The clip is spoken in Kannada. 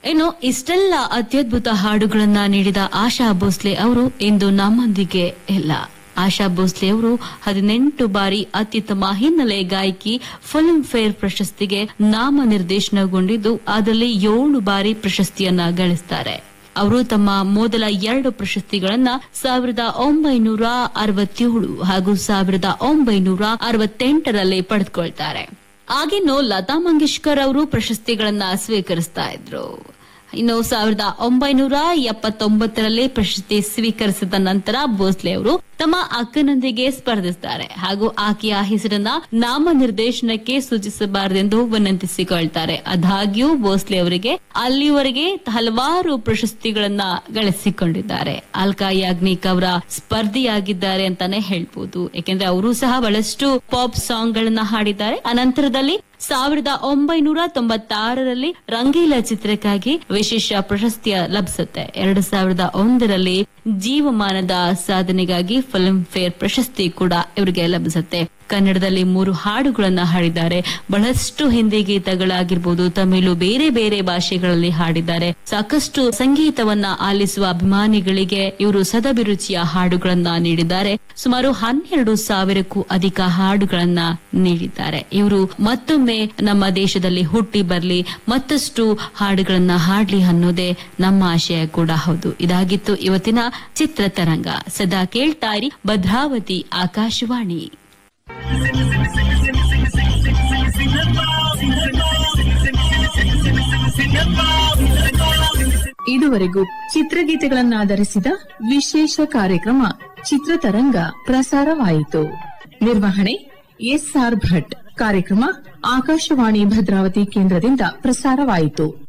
ಇನ್ನು ಇಷ್ಟೆಲ್ಲ ಅತ್ಯದ್ಭುತ ಹಾಡುಗಳನ್ನ ನೀಡಿದ ಆಶಾ ಭೋಸ್ಲೆ ಅವರು ಇಂದು ನಮ್ಮೊಂದಿಗೆ ಇಲ್ಲ ಆಶಾ ಭೋಸ್ಲೆ ಅವರು ಹದಿನೆಂಟು ಬಾರಿ ಅತ್ಯುತ್ತಮ ಹಿನ್ನೆಲೆ ಗಾಯಕಿ ಫಿಲ್ಮ್ ಫೇರ್ ಪ್ರಶಸ್ತಿಗೆ ನಾಮನಿರ್ದೇಶನಗೊಂಡಿದ್ದು ಅದರಲ್ಲಿ ಏಳು ಬಾರಿ ಪ್ರಶಸ್ತಿಯನ್ನ ಗಳಿಸುತ್ತಾರೆ ಅವರು ತಮ್ಮ ಮೊದಲ ಎರಡು ಪ್ರಶಸ್ತಿಗಳನ್ನ ಸಾವಿರದ ಒಂಬೈನೂರ ಅರವತ್ತೇಳು ಹಾಗೂ ಸಾವಿರದ ಒಂಬೈನೂರ ಅರವತ್ತೆಂಟರಲ್ಲಿ ಪಡೆದುಕೊಳ್ತಾರೆ ಆಗಿನ್ನು ಲತಾ ಮಂಗೇಶ್ಕರ್ ಅವರು ಪ್ರಶಸ್ತಿಗಳನ್ನ ಸ್ವೀಕರಿಸ್ತಾ ಇದ್ರು ಇನ್ನು ಸಾವಿರದ ಒಂಬೈನೂರ ಎಪ್ಪತ್ತೊಂಬತ್ತರಲ್ಲಿ ಪ್ರಶಸ್ತಿ ಸ್ವೀಕರಿಸಿದ ನಂತರ ಭೋಸ್ಲೆ ಅವರು ತಮ್ಮ ಅಕ್ಕನೊಂದಿಗೆ ಸ್ಪರ್ಧಿಸುತ್ತಾರೆ ಹಾಗೂ ಆಕೆಯ ಹೆಸರನ್ನ ನಾಮನಿರ್ದೇಶನಕ್ಕೆ ಸೂಚಿಸಬಾರದೆಂದು ವಿನಂತಿಸಿಕೊಳ್ತಾರೆ ಆದಾಗ್ಯೂ ಭೋಸ್ಲೆ ಅವರಿಗೆ ಅಲ್ಲಿವರೆಗೆ ಹಲವಾರು ಪ್ರಶಸ್ತಿಗಳನ್ನ ಗಳಿಸಿಕೊಂಡಿದ್ದಾರೆ ಅಲ್ಕಾ ಯಾಗ್ನಿಕ್ ಅವರ ಸ್ಪರ್ಧಿಯಾಗಿದ್ದಾರೆ ಅಂತಾನೆ ಹೇಳ್ಬೋದು ಯಾಕೆಂದ್ರೆ ಅವರು ಸಹ ಬಹಳಷ್ಟು ಪಾಪ್ ಸಾಂಗ್ ಗಳನ್ನ ಹಾಡಿದ್ದಾರೆ ಅನಂತರದಲ್ಲಿ ಸಾವಿರದ ಒಂಬೈನೂರ ತೊಂಬತ್ತಾರರಲ್ಲಿ ರಂಗೀಲ ಚಿತ್ರಕ್ಕಾಗಿ ವಿಶೇಷ ಪ್ರಶಸ್ತಿಯ ಲಭಿಸುತ್ತೆ ಎರಡು ಸಾವಿರದ ಒಂದರಲ್ಲಿ ಜೀವಮಾನದ ಸಾಧನೆಗಾಗಿ ಫಿಲ್ಮ್ ಫೇರ್ ಪ್ರಶಸ್ತಿ ಕೂಡ ಇವರಿಗೆ ಲಭಿಸುತ್ತೆ ಕನ್ನಡದಲ್ಲಿ ಮೂರು ಹಾಡುಗಳನ್ನ ಹಾಡಿದ್ದಾರೆ ಬಹಳಷ್ಟು ಹಿಂದಿ ಗೀತಗಳಾಗಿರ್ಬೋದು ತಮಿಳು ಬೇರೆ ಬೇರೆ ಭಾಷೆಗಳಲ್ಲಿ ಹಾಡಿದ್ದಾರೆ ಸಾಕಷ್ಟು ಸಂಗೀತವನ್ನ ಆಲಿಸುವ ಅಭಿಮಾನಿಗಳಿಗೆ ಇವರು ಸದಭಿರುಚಿಯ ಹಾಡುಗಳನ್ನ ನೀಡಿದ್ದಾರೆ ಸುಮಾರು ಹನ್ನೆರಡು ಸಾವಿರಕ್ಕೂ ಅಧಿಕ ಹಾಡುಗಳನ್ನ ನೀಡಿದ್ದಾರೆ ಇವರು ಮತ್ತೊಮ್ಮೆ ನಮ್ಮ ದೇಶದಲ್ಲಿ ಹುಟ್ಟಿ ಬರ್ಲಿ ಮತ್ತಷ್ಟು ಹಾಡುಗಳನ್ನ ಹಾಡ್ಲಿ ಅನ್ನೋದೇ ನಮ್ಮ ಆಶಯ ಕೂಡ ಹೌದು ಇದಾಗಿತ್ತು ಇವತ್ತಿನ ಚಿತ್ರತರಂಗ ಸದಾ ಕೇಳ್ತಾ ಇರಿ ಭದ್ರಾವತಿ ಆಕಾಶವಾಣಿ ಇದುವರೆಗೂ ಚಿತ್ರಗೀತೆಗಳನ್ನಾಧರಿಸಿದ ವಿಶೇಷ ಕಾರ್ಯಕ್ರಮ ಚಿತ್ರತರಂಗ ಪ್ರಸಾರವಾಯಿತು ನಿರ್ವಹಣೆ ಎಸ್ಆರ್ ಭಟ್ ಕಾರ್ಯಕ್ರಮ ಆಕಾಶವಾಣಿ ಭದ್ರಾವತಿ ಕೇಂದ್ರದಿಂದ ಪ್ರಸಾರವಾಯಿತು